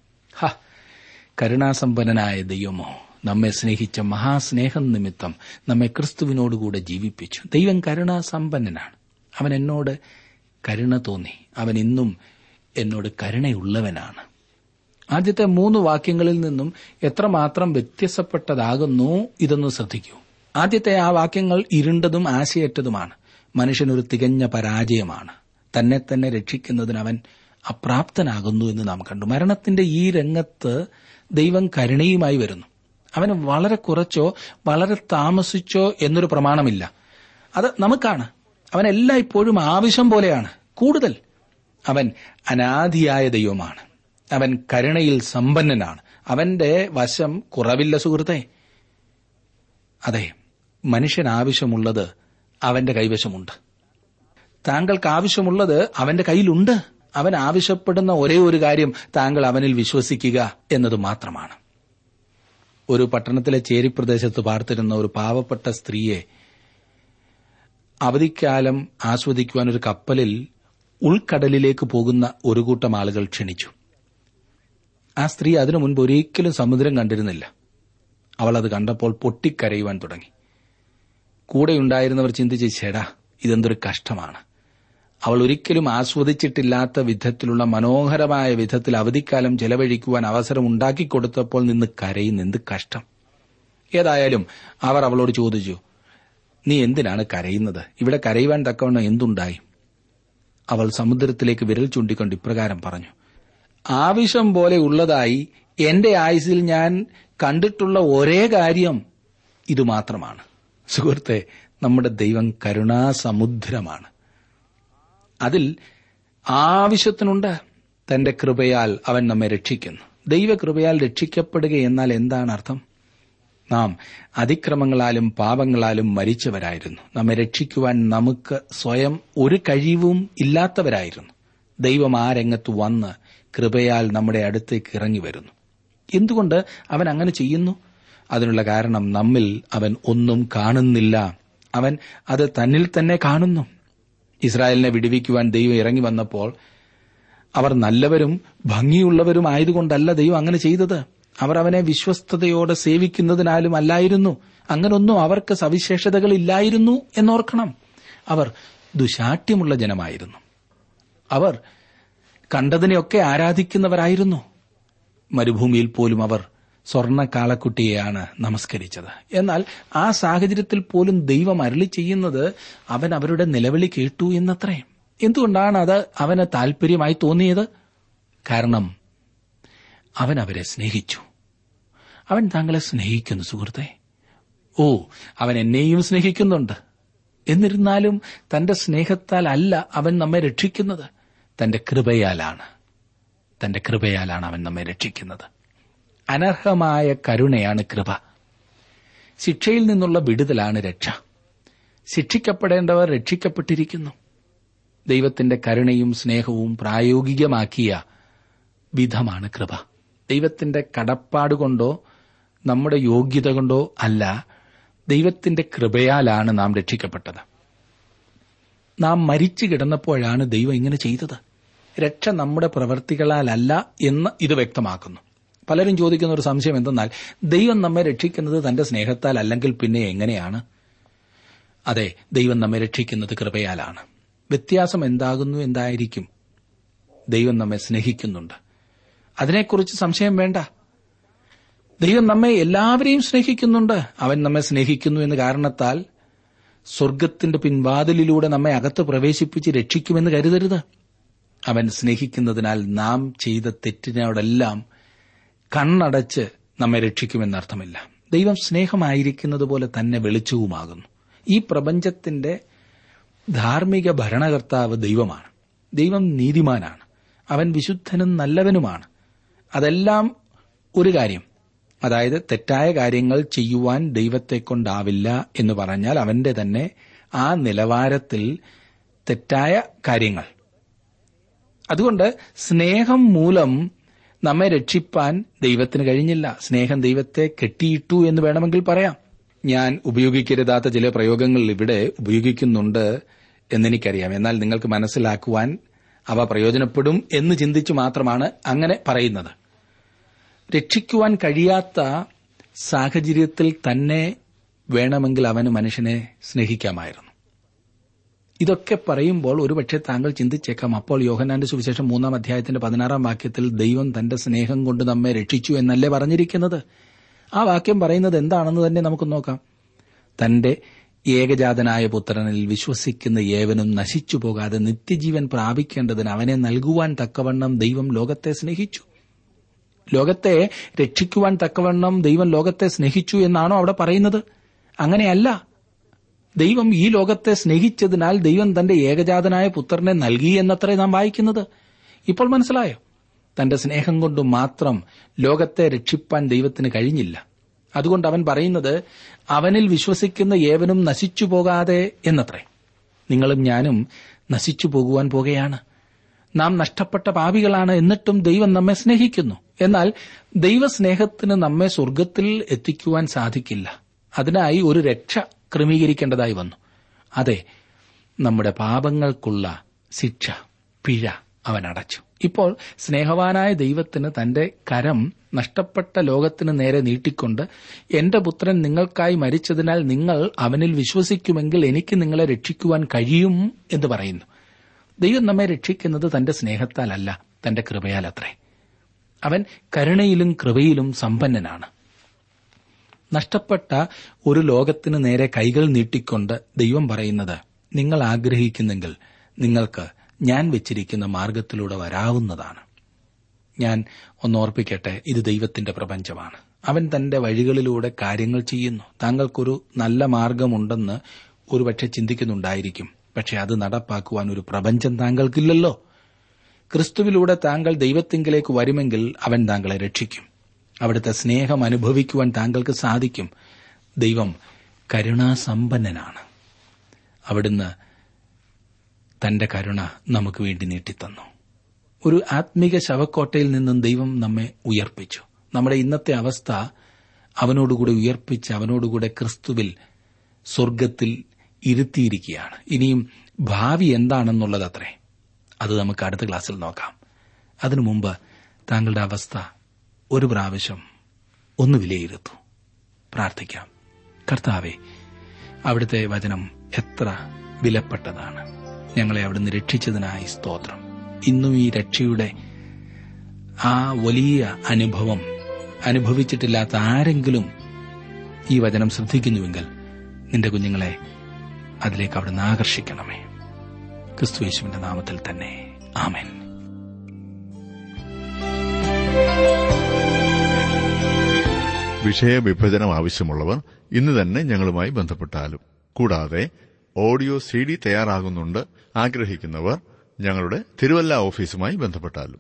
ഹ കരുണാസമ്പന്നനായ ദൈവമോ നമ്മെ സ്നേഹിച്ച മഹാസ്നേഹം നിമിത്തം നമ്മെ ക്രിസ്തുവിനോടുകൂടെ ജീവിപ്പിച്ചു ദൈവം കരുണാസമ്പന്നനാണ് അവൻ എന്നോട് കരുണ തോന്നി അവൻ ഇന്നും എന്നോട് കരുണയുള്ളവനാണ് ആദ്യത്തെ മൂന്ന് വാക്യങ്ങളിൽ നിന്നും എത്രമാത്രം വ്യത്യസ്തപ്പെട്ടതാകുന്നു ഇതൊന്ന് ശ്രദ്ധിക്കൂ ആദ്യത്തെ ആ വാക്യങ്ങൾ ഇരുണ്ടതും ആശയറ്റതുമാണ് മനുഷ്യനൊരു തികഞ്ഞ പരാജയമാണ് തന്നെ തന്നെ രക്ഷിക്കുന്നതിന് അവൻ അപ്രാപ്തനാകുന്നു എന്ന് നാം കണ്ടു മരണത്തിന്റെ ഈ രംഗത്ത് ദൈവം കരുണയുമായി വരുന്നു അവന് വളരെ കുറച്ചോ വളരെ താമസിച്ചോ എന്നൊരു പ്രമാണമില്ല അത് നമുക്കാണ് അവൻ എല്ലായ്പ്പോഴും ആവശ്യം പോലെയാണ് കൂടുതൽ അവൻ അനാദിയായ ദൈവമാണ് അവൻ കരുണയിൽ സമ്പന്നനാണ് അവന്റെ വശം കുറവില്ല സുഹൃത്തെ അതെ മനുഷ്യൻ ആവശ്യമുള്ളത് അവന്റെ കൈവശമുണ്ട് താങ്കൾക്ക് ആവശ്യമുള്ളത് അവന്റെ കയ്യിലുണ്ട് അവൻ ആവശ്യപ്പെടുന്ന ഒരേ ഒരു കാര്യം താങ്കൾ അവനിൽ വിശ്വസിക്കുക എന്നത് മാത്രമാണ് ഒരു പട്ടണത്തിലെ ചേരിപ്രദേശത്ത് പാർത്തിരുന്ന ഒരു പാവപ്പെട്ട സ്ത്രീയെ അവധിക്കാലം ആസ്വദിക്കുവാൻ ഒരു കപ്പലിൽ ഉൾക്കടലിലേക്ക് പോകുന്ന ഒരു കൂട്ടം ആളുകൾ ക്ഷണിച്ചു ആ സ്ത്രീ അതിനു മുൻപ് ഒരിക്കലും സമുദ്രം കണ്ടിരുന്നില്ല അവൾ അത് കണ്ടപ്പോൾ പൊട്ടിക്കരയുവാൻ തുടങ്ങി കൂടെയുണ്ടായിരുന്നവർ ചിന്തിച്ച് ചേടാ ഇതെന്തൊരു കഷ്ടമാണ് അവൾ ഒരിക്കലും ആസ്വദിച്ചിട്ടില്ലാത്ത വിധത്തിലുള്ള മനോഹരമായ വിധത്തിൽ അവധിക്കാലം ചെലവഴിക്കുവാൻ അവസരം ഉണ്ടാക്കിക്കൊടുത്തപ്പോൾ നിന്ന് കരയുന്ന എന്ത് കഷ്ടം ഏതായാലും അവർ അവളോട് ചോദിച്ചു നീ എന്തിനാണ് കരയുന്നത് ഇവിടെ കരയുവാൻ തക്കവണ്ണം എന്തുണ്ടായി അവൾ സമുദ്രത്തിലേക്ക് വിരൽ ചൂണ്ടിക്കൊണ്ട് ഇപ്രകാരം പറഞ്ഞു ആവശ്യം പോലെ ഉള്ളതായി എന്റെ ആയുസിൽ ഞാൻ കണ്ടിട്ടുള്ള ഒരേ കാര്യം ഇത് മാത്രമാണ് സുഹൃത്തെ നമ്മുടെ ദൈവം കരുണാസമുദ്രമാണ് അതിൽ ആവശ്യത്തിനുണ്ട് തന്റെ കൃപയാൽ അവൻ നമ്മെ രക്ഷിക്കുന്നു ദൈവകൃപയാൽ രക്ഷിക്കപ്പെടുക എന്നാൽ എന്താണ് അർത്ഥം നാം അതിക്രമങ്ങളാലും പാപങ്ങളാലും മരിച്ചവരായിരുന്നു നമ്മെ രക്ഷിക്കുവാൻ നമുക്ക് സ്വയം ഒരു കഴിവും ഇല്ലാത്തവരായിരുന്നു ദൈവം ആ രംഗത്ത് വന്ന് കൃപയാൽ നമ്മുടെ അടുത്തേക്ക് ഇറങ്ങി വരുന്നു എന്തുകൊണ്ട് അവൻ അങ്ങനെ ചെയ്യുന്നു അതിനുള്ള കാരണം നമ്മിൽ അവൻ ഒന്നും കാണുന്നില്ല അവൻ അത് തന്നിൽ തന്നെ കാണുന്നു ഇസ്രായേലിനെ വിടുവിക്കുവാൻ ദൈവം ഇറങ്ങി വന്നപ്പോൾ അവർ നല്ലവരും ഭംഗിയുള്ളവരും ആയതുകൊണ്ടല്ല ദൈവം അങ്ങനെ ചെയ്തത് അവർ അവനെ വിശ്വസ്തയോടെ സേവിക്കുന്നതിനാലും അല്ലായിരുന്നു അങ്ങനൊന്നും അവർക്ക് സവിശേഷതകളില്ലായിരുന്നു എന്നോർക്കണം അവർ ദുശാഠ്യമുള്ള ജനമായിരുന്നു അവർ കണ്ടതിനെയൊക്കെ ആരാധിക്കുന്നവരായിരുന്നു മരുഭൂമിയിൽ പോലും അവർ സ്വർണ്ണ കാളക്കുട്ടിയെയാണ് നമസ്കരിച്ചത് എന്നാൽ ആ സാഹചര്യത്തിൽ പോലും ദൈവം അരളി ചെയ്യുന്നത് അവൻ അവരുടെ നിലവിളി കേട്ടു എന്നത്രേ എന്തുകൊണ്ടാണ് അത് അവന് താൽപര്യമായി തോന്നിയത് കാരണം അവൻ അവരെ സ്നേഹിച്ചു അവൻ താങ്കളെ സ്നേഹിക്കുന്നു സുഹൃത്തെ ഓ അവൻ എന്നെയും സ്നേഹിക്കുന്നുണ്ട് എന്നിരുന്നാലും തന്റെ സ്നേഹത്താൽ അല്ല അവൻ നമ്മെ രക്ഷിക്കുന്നത് തന്റെ കൃപയാലാണ് തന്റെ കൃപയാലാണ് അവൻ നമ്മെ രക്ഷിക്കുന്നത് അനർഹമായ കരുണയാണ് കൃപ ശിക്ഷയിൽ നിന്നുള്ള വിടുതലാണ് രക്ഷ ശിക്ഷിക്കപ്പെടേണ്ടവർ രക്ഷിക്കപ്പെട്ടിരിക്കുന്നു ദൈവത്തിന്റെ കരുണയും സ്നേഹവും പ്രായോഗികമാക്കിയ വിധമാണ് കൃപ ദൈവത്തിന്റെ കടപ്പാട് കൊണ്ടോ നമ്മുടെ യോഗ്യത കൊണ്ടോ അല്ല ദൈവത്തിന്റെ കൃപയാലാണ് നാം രക്ഷിക്കപ്പെട്ടത് നാം മരിച്ചു കിടന്നപ്പോഴാണ് ദൈവം ഇങ്ങനെ ചെയ്തത് രക്ഷ നമ്മുടെ പ്രവർത്തികളാലല്ല എന്ന് ഇത് വ്യക്തമാക്കുന്നു പലരും ചോദിക്കുന്ന ഒരു സംശയം എന്തെന്നാൽ ദൈവം നമ്മെ രക്ഷിക്കുന്നത് തന്റെ സ്നേഹത്താൽ അല്ലെങ്കിൽ പിന്നെ എങ്ങനെയാണ് അതെ ദൈവം നമ്മെ രക്ഷിക്കുന്നത് കൃപയാലാണ് വ്യത്യാസം എന്താകുന്നു എന്തായിരിക്കും ദൈവം നമ്മെ സ്നേഹിക്കുന്നുണ്ട് അതിനെക്കുറിച്ച് സംശയം വേണ്ട ദൈവം നമ്മെ എല്ലാവരെയും സ്നേഹിക്കുന്നുണ്ട് അവൻ നമ്മെ സ്നേഹിക്കുന്നു എന്ന കാരണത്താൽ സ്വർഗത്തിന്റെ പിൻവാതിലിലൂടെ നമ്മെ അകത്ത് പ്രവേശിപ്പിച്ച് രക്ഷിക്കുമെന്ന് കരുതരുത് അവൻ സ്നേഹിക്കുന്നതിനാൽ നാം ചെയ്ത തെറ്റിനോടെല്ലാം കണ്ണടച്ച് നമ്മെ രക്ഷിക്കുമെന്നർത്ഥമില്ല ദൈവം സ്നേഹമായിരിക്കുന്നത് പോലെ തന്നെ വെളിച്ചവുമാകുന്നു ഈ പ്രപഞ്ചത്തിന്റെ ധാർമ്മിക ഭരണകർത്താവ് ദൈവമാണ് ദൈവം നീതിമാനാണ് അവൻ വിശുദ്ധനും നല്ലവനുമാണ് അതെല്ലാം ഒരു കാര്യം അതായത് തെറ്റായ കാര്യങ്ങൾ ചെയ്യുവാൻ ദൈവത്തെ കൊണ്ടാവില്ല എന്ന് പറഞ്ഞാൽ അവന്റെ തന്നെ ആ നിലവാരത്തിൽ തെറ്റായ കാര്യങ്ങൾ അതുകൊണ്ട് സ്നേഹം മൂലം നമ്മെ രക്ഷിപ്പാൻ ദൈവത്തിന് കഴിഞ്ഞില്ല സ്നേഹം ദൈവത്തെ കെട്ടിയിട്ടു എന്ന് വേണമെങ്കിൽ പറയാം ഞാൻ ഉപയോഗിക്കരുതാത്ത ചില പ്രയോഗങ്ങൾ ഇവിടെ ഉപയോഗിക്കുന്നുണ്ട് എന്നെനിക്കറിയാം എന്നാൽ നിങ്ങൾക്ക് മനസ്സിലാക്കുവാൻ അവ പ്രയോജനപ്പെടും എന്ന് ചിന്തിച്ചു മാത്രമാണ് അങ്ങനെ പറയുന്നത് രക്ഷിക്കുവാൻ കഴിയാത്ത സാഹചര്യത്തിൽ തന്നെ വേണമെങ്കിൽ അവന് മനുഷ്യനെ സ്നേഹിക്കാമായിരുന്നു ഇതൊക്കെ പറയുമ്പോൾ ഒരുപക്ഷെ താങ്കൾ ചിന്തിച്ചേക്കാം അപ്പോൾ യോഹനാന്റെ സുവിശേഷം മൂന്നാം അധ്യായത്തിന്റെ പതിനാറാം വാക്യത്തിൽ ദൈവം തന്റെ സ്നേഹം കൊണ്ട് നമ്മെ രക്ഷിച്ചു എന്നല്ലേ പറഞ്ഞിരിക്കുന്നത് ആ വാക്യം പറയുന്നത് എന്താണെന്ന് തന്നെ നമുക്ക് നോക്കാം തന്റെ ഏകജാതനായ പുത്രനിൽ വിശ്വസിക്കുന്ന ഏവനും നശിച്ചു പോകാതെ നിത്യജീവൻ പ്രാപിക്കേണ്ടതിന് അവനെ നൽകുവാൻ തക്കവണ്ണം ദൈവം ലോകത്തെ സ്നേഹിച്ചു ലോകത്തെ രക്ഷിക്കുവാൻ തക്കവണ്ണം ദൈവം ലോകത്തെ സ്നേഹിച്ചു എന്നാണോ അവിടെ പറയുന്നത് അങ്ങനെയല്ല ദൈവം ഈ ലോകത്തെ സ്നേഹിച്ചതിനാൽ ദൈവം തന്റെ ഏകജാതനായ പുത്രനെ നൽകി എന്നത്രേ നാം വായിക്കുന്നത് ഇപ്പോൾ മനസ്സിലായോ തന്റെ സ്നേഹം കൊണ്ട് മാത്രം ലോകത്തെ രക്ഷിപ്പാൻ ദൈവത്തിന് കഴിഞ്ഞില്ല അതുകൊണ്ട് അവൻ പറയുന്നത് അവനിൽ വിശ്വസിക്കുന്ന ഏവനും നശിച്ചു പോകാതെ എന്നത്രേ നിങ്ങളും ഞാനും നശിച്ചു പോകുവാൻ പോകുകയാണ് നാം നഷ്ടപ്പെട്ട പാപികളാണ് എന്നിട്ടും ദൈവം നമ്മെ സ്നേഹിക്കുന്നു എന്നാൽ ദൈവസ്നേഹത്തിന് നമ്മെ സ്വർഗത്തിൽ എത്തിക്കുവാൻ സാധിക്കില്ല അതിനായി ഒരു രക്ഷ ക്രമീകരിക്കേണ്ടതായി വന്നു അതെ നമ്മുടെ പാപങ്ങൾക്കുള്ള ശിക്ഷ പിഴ അവൻ അടച്ചു ഇപ്പോൾ സ്നേഹവാനായ ദൈവത്തിന് തന്റെ കരം നഷ്ടപ്പെട്ട ലോകത്തിന് നേരെ നീട്ടിക്കൊണ്ട് എന്റെ പുത്രൻ നിങ്ങൾക്കായി മരിച്ചതിനാൽ നിങ്ങൾ അവനിൽ വിശ്വസിക്കുമെങ്കിൽ എനിക്ക് നിങ്ങളെ രക്ഷിക്കുവാൻ കഴിയും എന്ന് പറയുന്നു ദൈവം നമ്മെ രക്ഷിക്കുന്നത് തന്റെ സ്നേഹത്താലല്ല തന്റെ കൃപയാലത്രേ അവൻ കരുണയിലും കൃപയിലും സമ്പന്നനാണ് നഷ്ടപ്പെട്ട ഒരു ലോകത്തിന് നേരെ കൈകൾ നീട്ടിക്കൊണ്ട് ദൈവം പറയുന്നത് നിങ്ങൾ ആഗ്രഹിക്കുന്നെങ്കിൽ നിങ്ങൾക്ക് ഞാൻ വെച്ചിരിക്കുന്ന മാർഗത്തിലൂടെ വരാവുന്നതാണ് ഞാൻ ഒന്നോർപ്പിക്കട്ടെ ഇത് ദൈവത്തിന്റെ പ്രപഞ്ചമാണ് അവൻ തന്റെ വഴികളിലൂടെ കാര്യങ്ങൾ ചെയ്യുന്നു താങ്കൾക്കൊരു നല്ല മാർഗമുണ്ടെന്ന് ഒരുപക്ഷെ ചിന്തിക്കുന്നുണ്ടായിരിക്കും പക്ഷെ അത് നടപ്പാക്കുവാൻ ഒരു പ്രപഞ്ചം താങ്കൾക്കില്ലല്ലോ ക്രിസ്തുവിലൂടെ താങ്കൾ ദൈവത്തിങ്കിലേക്ക് വരുമെങ്കിൽ അവൻ താങ്കളെ രക്ഷിക്കും അവിടുത്തെ സ്നേഹം അനുഭവിക്കുവാൻ താങ്കൾക്ക് സാധിക്കും ദൈവം കരുണാസമ്പന്നനാണ് അവിടുന്ന് തന്റെ കരുണ നമുക്ക് വേണ്ടി നീട്ടിത്തന്നു ഒരു ആത്മീക ശവക്കോട്ടയിൽ നിന്നും ദൈവം നമ്മെ ഉയർപ്പിച്ചു നമ്മുടെ ഇന്നത്തെ അവസ്ഥ അവനോടുകൂടെ ഉയർപ്പിച്ച് അവനോടുകൂടെ ക്രിസ്തുവിൽ സ്വർഗത്തിൽ ഇരുത്തിയിരിക്കുകയാണ് ഇനിയും ഭാവി എന്താണെന്നുള്ളതത്രേ അത് നമുക്ക് അടുത്ത ക്ലാസ്സിൽ നോക്കാം അതിനു മുമ്പ് താങ്കളുടെ അവസ്ഥ ഒരു പ്രാവശ്യം ഒന്ന് വിലയിരുത്തു പ്രാർത്ഥിക്കാം കർത്താവെ അവിടുത്തെ വചനം എത്ര വിലപ്പെട്ടതാണ് ഞങ്ങളെ അവിടുന്ന് രക്ഷിച്ചതിനായി സ്തോത്രം ഇന്നും ഈ രക്ഷയുടെ ആ വലിയ അനുഭവം അനുഭവിച്ചിട്ടില്ലാത്ത ആരെങ്കിലും ഈ വചനം ശ്രദ്ധിക്കുന്നുവെങ്കിൽ നിന്റെ കുഞ്ഞുങ്ങളെ അതിലേക്ക് അവിടുന്ന് ആകർഷിക്കണമേ ക്രിസ്തുയേശുവിന്റെ നാമത്തിൽ തന്നെ ആമേൻ വിഷയവിഭജനം ആവശ്യമുള്ളവർ ഇന്ന് തന്നെ ഞങ്ങളുമായി ബന്ധപ്പെട്ടാലും കൂടാതെ ഓഡിയോ സി ഡി തയ്യാറാകുന്നുണ്ട് ആഗ്രഹിക്കുന്നവർ ഞങ്ങളുടെ തിരുവല്ല ഓഫീസുമായി ബന്ധപ്പെട്ടാലും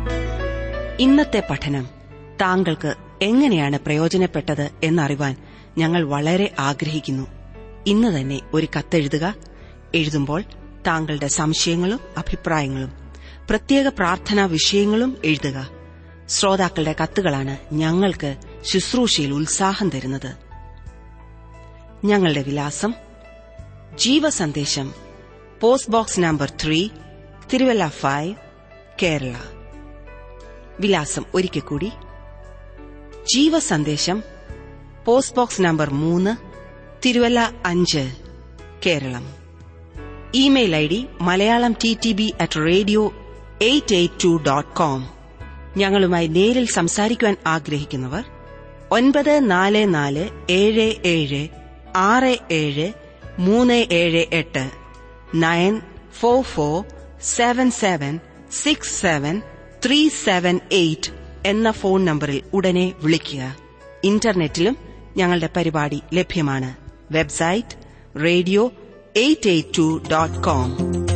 ഇന്നത്തെ പഠനം താങ്കൾക്ക് എങ്ങനെയാണ് പ്രയോജനപ്പെട്ടത് എന്നറിവാൻ ഞങ്ങൾ വളരെ ആഗ്രഹിക്കുന്നു ഇന്ന് തന്നെ ഒരു കത്തെഴുതുക എഴുതുമ്പോൾ താങ്കളുടെ സംശയങ്ങളും അഭിപ്രായങ്ങളും പ്രത്യേക പ്രാർത്ഥനാ വിഷയങ്ങളും എഴുതുക ശ്രോതാക്കളുടെ കത്തുകളാണ് ഞങ്ങൾക്ക് ശുശ്രൂഷയിൽ ഉത്സാഹം തരുന്നത് ഞങ്ങളുടെ വിലാസം Jeevasandesham post box number three Thiruvalla five Kerala വിലാസം ഒരിക്കൽ കൂടി ജീവസന്ദേശം പോസ്റ്റ് ബോക്സ് നമ്പർ മൂന്ന് തിരുവല്ല അഞ്ച് Keralam email I D Malayalam T T B at radio eight eight two dot com ഞങ്ങളുമായി നേരിൽ സംസാരിക്കുവാൻ ആഗ്രഹിക്കുന്നവർ ഒൻപത് നാല് നാല് ഏഴ് ഏഴ് ആറ് ഏഴ് മൂന്ന് ഏഴ് എട്ട് nine four four seven seven six seven three seven eight എന്ന ഫോൺ നമ്പറിൽ ഉടനെ വിളിക്കുക ഇന്റർനെറ്റിലും ഞങ്ങളുടെ പരിപാടി ലഭ്യമാണ് website radio eight eight two dot com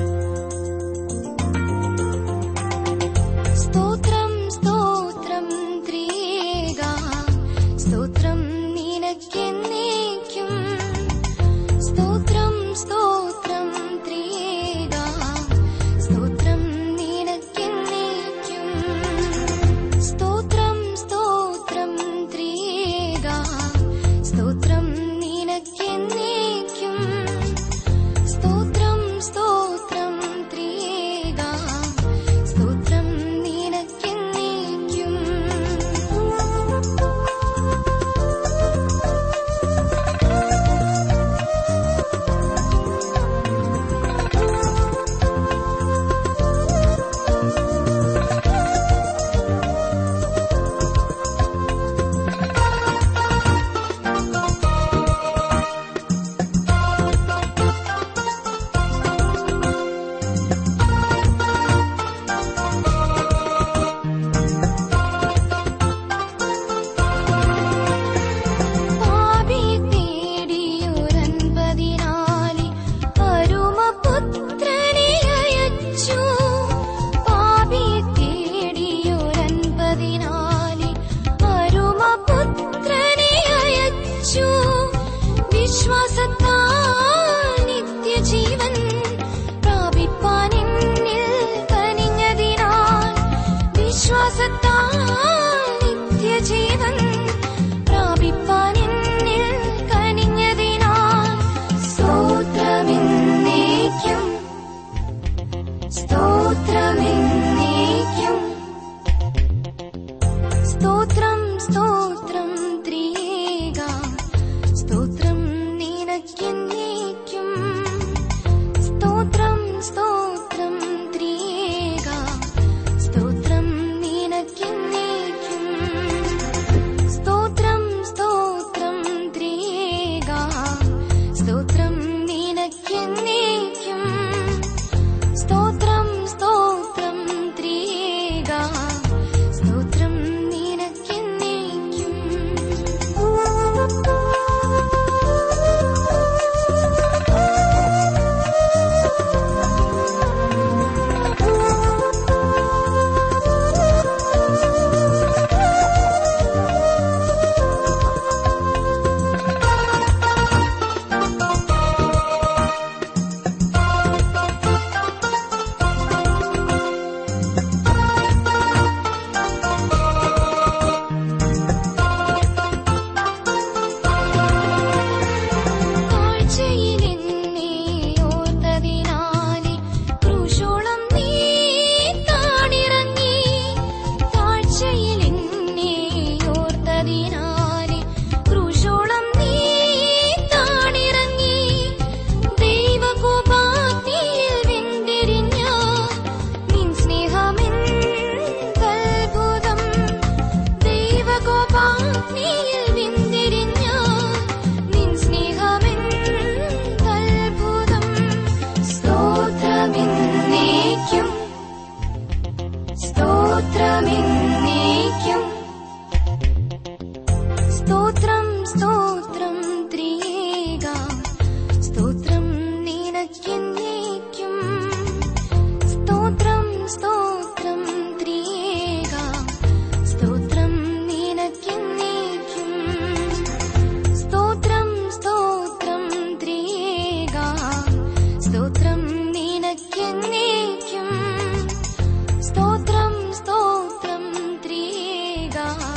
സ്തോത്രം സ്തോത്രം ത്രിയേക സ്തോത്രം നിനക്കെന്നേക്കും സ്തോത്രം സ്തോത്രം ത്രിയേക സ്തോത്രം നിനക്കെന്നേക്കും സ്തോത്രം സ്തോത്രം ത്രിയേക സ്തോത്രം നിനക്കെന്നേക്കും സ്തോത്രം സ്തോത്രം ത്രിയേക സ്തോത്രം നിനക്കെന്നേക്കും പാപി തേടിയൊരൻപതിനാലി അരുമപുത്രനെ അയച്ചു പാപി തേടിയൊരൻപതിനാലി അരുമപുത്രനെ അയച്ചു വിശ്വാസത്താൽ നിത്യജീവൻ പ്രാപിപ്പാൻ എന്നിൽ കനിഞ്ഞതിനാൽ വിശ്വാസത്താൽ നിത്യജീവൻ പ്രാപിപ്പാൻ എന്നിൽ കനിഞ്ഞതിനാൽ സ്തോത്രമെന്നേക്കും സ്തോത്രമെന്നേക്കും സ്തോത്രം സ്തോത്രം ത്രിയേക സ്തോത്രം നിനക്കെന്നേക്കും സ്തോത്രം സ്തോത്രം ത്രിയേക സ്തോത്രം നിനക്കെന്നേക്കും സ്തോത്രം സ്തോത്രം ത്രിയേക സ്തോത്രം നിനക്കെന്നേക്കും സ്തോത്രം സ്തോത്രം ത്രിയേക സ്തോത്രം നിനക്കെന്നേക്കും ത്രിയേക